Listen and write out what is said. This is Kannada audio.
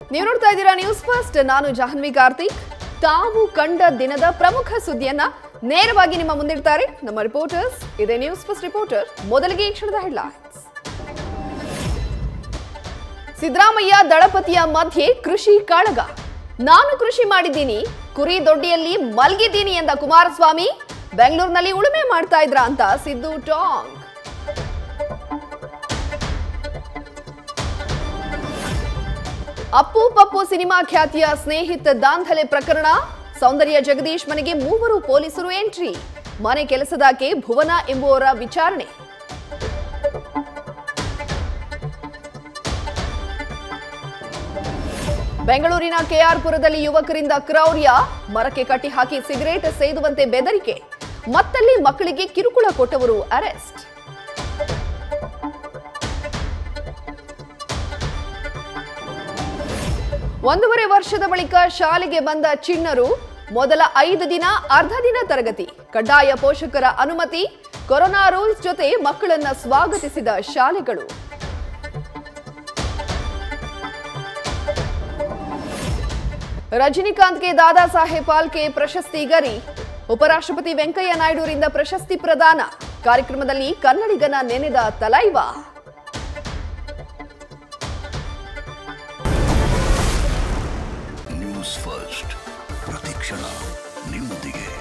ನೀವು ನೋಡ್ತಾ ಇದ್ದೀರಾ ನ್ಯೂಸ್ ಫಸ್ಟ್ ನಾನು ಜಾಹ್ನವಿ ಕಾರ್ತಿಕ್ ತಾವು ಕಂಡ ದಿನದ ಪ್ರಮುಖ ಸುದ್ದಿಯನ್ನ ನೇರವಾಗಿ ನಿಮ್ಮ ಮುಂದಿಡ್ತಾರೆ ನಮ್ಮ ರಿಪೋರ್ಟರ್ಸ್ ಇದೇ ನ್ಯೂಸ್ ಫಸ್ಟ್ ರಿಪೋರ್ಟರ್ ಮೊದಲಿಗೆ ಈ ಕ್ಷಣದ ಹೆಡ್ಲೈನ್ಸ್ ಸಿದ್ದರಾಮಯ್ಯ ದಳಪತಿಯ ಮಧ್ಯೆ ಕೃಷಿ ಕಾಳಗ ನಾನು ಕೃಷಿ ಮಾಡಿದ್ದೀನಿ ಕುರಿ ದೊಡ್ಡಿಯಲ್ಲಿ ಮಲ್ಗಿದ್ದೀನಿ ಎಂದ ಕುಮಾರಸ್ವಾಮಿ ಬೆಂಗಳೂರಿನಲ್ಲಿ ಉಳುಮೆ ಮಾಡ್ತಾ ಇದ್ರ ಅಂತ ಸಿದ್ದು ಟಾಂಗ್ ಅಪ್ಪು ಪಪ್ಪು ಸಿನಿಮಾ ಖ್ಯಾತಿಯ ಸ್ನೇಹಿತ ದಾಂಧಲೆ ಪ್ರಕರಣ ಸೌಂದರ್ಯ ಜಗದೀಶ್ ಮನೆಗೆ ಮೂವರು ಪೊಲೀಸರು ಎಂಟ್ರಿ ಮನೆ ಕೆಲಸದಾಕೆ ಭುವನ ಎಂಬುವರ ವಿಚಾರಣೆ ಬೆಂಗಳೂರಿನ ಕೆಆರ್ಪುರದಲ್ಲಿ ಯುವಕರಿಂದ ಕ್ರೌರ್ಯ ಮರಕ್ಕೆ ಕಟ್ಟಿ ಹಾಕಿ ಸಿಗರೇಟ್ ಸೇದುವಂತೆ ಬೆದರಿಕೆ ಮತ್ತಲ್ಲಿ ಮಕ್ಕಳಿಗೆ ಕಿರುಕುಳ ಕೊಟ್ಟವರು ಅರೆಸ್ಟ್ ಒಂದೂವರೆ ವರ್ಷದ ಬಳಿಕ ಶಾಲೆಗೆ ಬಂದ ಚಿಣ್ಣರು ಮೊದಲ ಐದು ದಿನ ಅರ್ಧ ದಿನ ತರಗತಿ ಕಡ್ಡಾಯ ಪೋಷಕರ ಅನುಮತಿ ಕೊರೋನಾ ರೂಲ್ಸ್ ಜೊತೆ ಮಕ್ಕಳನ್ನ ಸ್ವಾಗತಿಸಿದ ಶಾಲೆಗಳು ರಜನಿಕಾಂತ್ಗೆ ದಾದಾ ಸಾಹೇಬ್ ಫಾಲ್ಕೆ ಪ್ರಶಸ್ತಿ ಗರಿ ಉಪರಾಷ್ಟ್ರಪತಿ ವೆಂಕಯ್ಯ ನಾಯ್ಡುರಿಂದ ಪ್ರಶಸ್ತಿ ಪ್ರದಾನ ಕಾರ್ಯಕ್ರಮದಲ್ಲಿ ಕನ್ನಡಿಗನ ನೆನೆದ ತಲೈವಾ ನ್ಯೂಸ್ ಫಸ್ಟ್ ಪ್ರತಿಕ್ಷಣ ನಿಮ್ಮೊಂದಿಗೆ